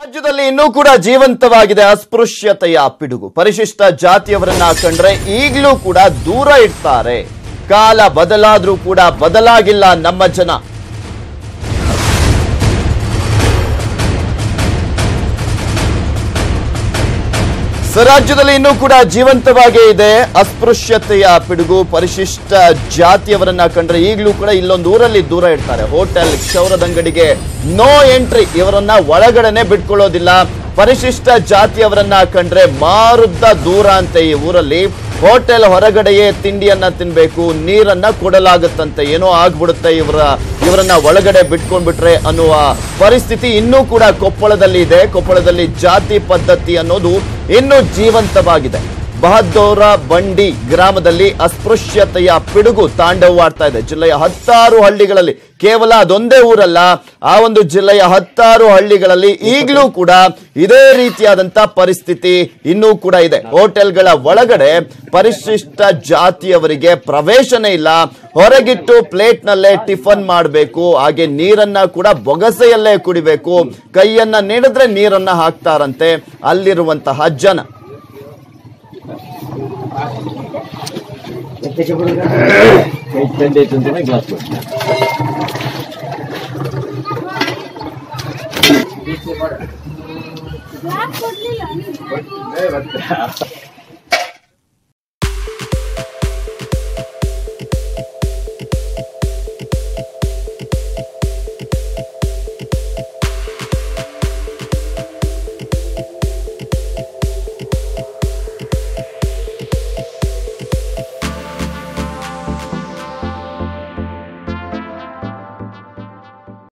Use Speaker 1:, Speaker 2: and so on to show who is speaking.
Speaker 1: ರಾಜ್ಯದಲ್ಲಿ ಇನ್ನೂ ಕೂಡ ಜೀವಂತವಾಗಿದೆ ಅಸ್ಪೃಶ್ಯತೆಯ ಪಿಡುಗು ಪರಿಶಿಷ್ಟ ಜಾತಿಯವರನ್ನ ಕಂಡ್ರೆ ಈಗಲೂ ಕೂಡ ದೂರ ಇಡ್ತಾರೆ ಕಾಲ ಬದಲಾದ್ರೂ ಕೂಡ ಬದಲಾಗಿಲ್ಲ ನಮ್ಮ ಜನ ಸ ರಾಜ್ಯದಲ್ಲಿ ಇನ್ನೂ ಕೂಡ ಜೀವಂತವಾಗೇ ಇದೆ ಅಸ್ಪೃಶ್ಯತೆಯ ಪಿಡುಗು ಪರಿಶಿಷ್ಟ ಜಾತಿಯವರನ್ನ ಕಂಡ್ರೆ ಈಗಲೂ ಕೂಡ ಇಲ್ಲೊಂದು ಊರಲ್ಲಿ ದೂರ ಇಡ್ತಾರೆ ಹೋಟೆಲ್ ಕ್ಷೌರದಂಗಡಿಗೆ ನೋ ಎಂಟ್ರಿ ಇವರನ್ನ ಒಳಗಡೆನೆ ಬಿಟ್ಕೊಳ್ಳೋದಿಲ್ಲ ಪರಿಶಿಷ್ಟ ಜಾತಿಯವರನ್ನ ಕಂಡ್ರೆ ಮಾರುದ್ದ ದೂರ ಅಂತ ಈ ಊರಲ್ಲಿ ಹೋಟೆಲ್ ಹೊರಗಡೆಯೇ ತಿಂಡಿಯನ್ನ ತಿನ್ಬೇಕು ನೀರನ್ನ ಕೊಡಲಾಗುತ್ತಂತೆ ಏನೋ ಆಗ್ಬಿಡುತ್ತೆ ಇವರ ಇವರನ್ನ ಒಳಗಡೆ ಬಿಟ್ಕೊಂಡ್ಬಿಟ್ರೆ ಅನ್ನುವ ಪರಿಸ್ಥಿತಿ ಇನ್ನೂ ಕೂಡ ಕೊಪ್ಪಳದಲ್ಲಿ ಇದೆ ಕೊಪ್ಪಳದಲ್ಲಿ ಜಾತಿ ಪದ್ಧತಿ ಅನ್ನೋದು ಇನ್ನೂ ಜೀವಂತವಾಗಿದೆ ಬಹದ್ದೋರ ಬಂಡಿ ಗ್ರಾಮದಲ್ಲಿ ಅಸ್ಪೃಶ್ಯತೆಯ ಪಿಡುಗು ತಾಂಡವವಾಡ್ತಾ ಇದೆ ಜಿಲ್ಲೆಯ ಹತ್ತಾರು ಹಳ್ಳಿಗಳಲ್ಲಿ ಕೇವಲ ಅದೊಂದೇ ಊರಲ್ಲ ಆ ಒಂದು ಜಿಲ್ಲೆಯ ಹತ್ತಾರು ಹಳ್ಳಿಗಳಲ್ಲಿ ಈಗಲೂ ಕೂಡ ಇದೇ ರೀತಿಯಾದಂತ ಪರಿಸ್ಥಿತಿ ಇನ್ನೂ ಕೂಡ ಇದೆ ಹೋಟೆಲ್ಗಳ ಒಳಗಡೆ ಪರಿಶಿಷ್ಟ ಜಾತಿಯವರಿಗೆ ಪ್ರವೇಶನೇ ಇಲ್ಲ ಹೊರಗಿಟ್ಟು ಪ್ಲೇಟ್ ನಲ್ಲೇ ಟಿಫನ್ ಮಾಡಬೇಕು ಹಾಗೆ ನೀರನ್ನ ಕೂಡ ಬೊಗಸೆಯಲ್ಲೇ ಕುಡಿಬೇಕು ಕೈಯನ್ನ ನೀಡಿದ್ರೆ ನೀರನ್ನ ಹಾಕ್ತಾರಂತೆ ಅಲ್ಲಿರುವಂತಹ ಜನ
Speaker 2: ತಂದೆ ತಂದೆ ಗ್ಲಾಸ್
Speaker 3: ಯಾಕ್ ಕೊಡ್ಲಿಲ್ಲ ನೀನು?